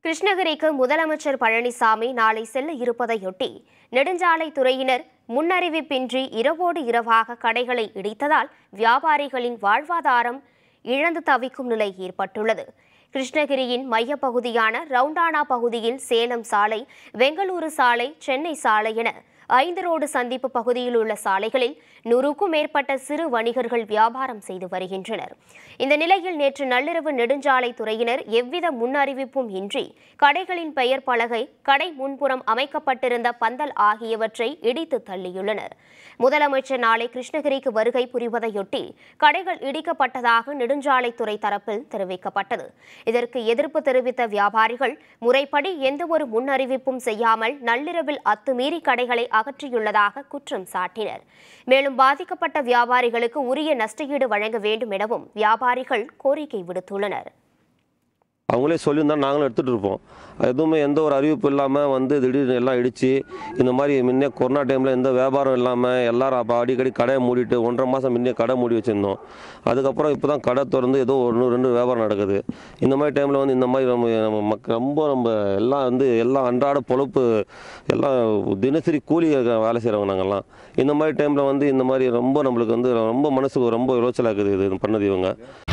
கிருஷ்ணகிரிக்கு முதலமைச்சர் பழனிசாமி நாளை செல்ல இருப்பதையொட்டி நெடுஞ்சாலைத்துறையினர் முன்னறிவிப்பின்றி இரவோடு இரவாக கடைகளை இடித்ததால் வியாபாரிகளின் வாழ்வாதாரம் இழந்து தவிக்கும் நிலை ஏற்பட்டுள்ளது கிருஷ்ணகிரியின் மையப்பகுதியான ரவுண்டானா பகுதியில் சேலம் சாலை பெங்களூரு சாலை சென்னை சாலை என ஐந்து ரோடு சந்திப்பு பகுதியில் உள்ள சாலைகளில் நூறுக்கும் மேற்பட்ட சிறு வணிகர்கள் வியாபாரம் செய்து வருகின்றனர் இந்த நிலையில் நேற்று நள்ளிரவு நெடுஞ்சாலைத்துறையினர் எவ்வித முன்னறிவிப்பும் இன்றி கடைகளின் பெயர் பலகை கடை முன்புறம் அமைக்கப்பட்டிருந்த பந்தல் ஆகியவற்றை இடித்து தள்ளியுள்ளனர் முதலமைச்சர் நாளை கிருஷ்ணகிரிக்கு வருகை புரிவதையொட்டி கடைகள் இடிக்கப்பட்டதாக நெடுஞ்சாலைத்துறை தரப்பில் தெரிவிக்கப்பட்டது இதற்கு எதிர்ப்பு தெரிவித்த வியாபாரிகள் முறைப்படி எந்தவொரு முன்னறிவிப்பும் செய்யாமல் நள்ளிரவில் அத்துமீறி கடைகளை அகற்றியுள்ளதாக குற்றம் சாட்டினர் மேலும் பாதிக்கப்பட்ட வியாபாரிகளுக்கு உரிய நஷ்டஈடு வழங்க வேண்டும் எனவும் வியாபாரிகள் கோரிக்கை விடுத்துள்ளனர் அவங்களே சொல்லியிருந்தா நாங்களும் எடுத்துகிட்டு இருப்போம் எதுவுமே எந்த ஒரு அறிவிப்பு இல்லாமல் வந்து திடீர்னு எல்லாம் இடித்து இந்த மாதிரி முன்னே கொரோனா டைமில் எந்த வியாபாரம் இல்லாமல் எல்லாரும் அப்போ அடிக்கடி கடையை மூடிட்டு ஒன்றரை மாதம் முன்னே கடை மூடி வச்சுருந்தோம் அதுக்கப்புறம் இப்போ தான் கடை திறந்து ஏதோ ஒன்று ரெண்டு வியாபாரம் நடக்குது இந்த மாதிரி டைமில் வந்து இந்த மாதிரி நம்ம நம்ம மக் ரொம்ப நம்ம எல்லாம் வந்து எல்லாம் அன்றாட பொழப்பு எல்லாம் தினசரி கூலி வேலை செய்கிறவங்க நாங்கள்லாம் இந்த மாதிரி டைமில் வந்து இந்த மாதிரி ரொம்ப நம்மளுக்கு வந்து ரொம்ப மனசுக்கு ரொம்ப யோசலாக்குது இது பண்ணது இவங்க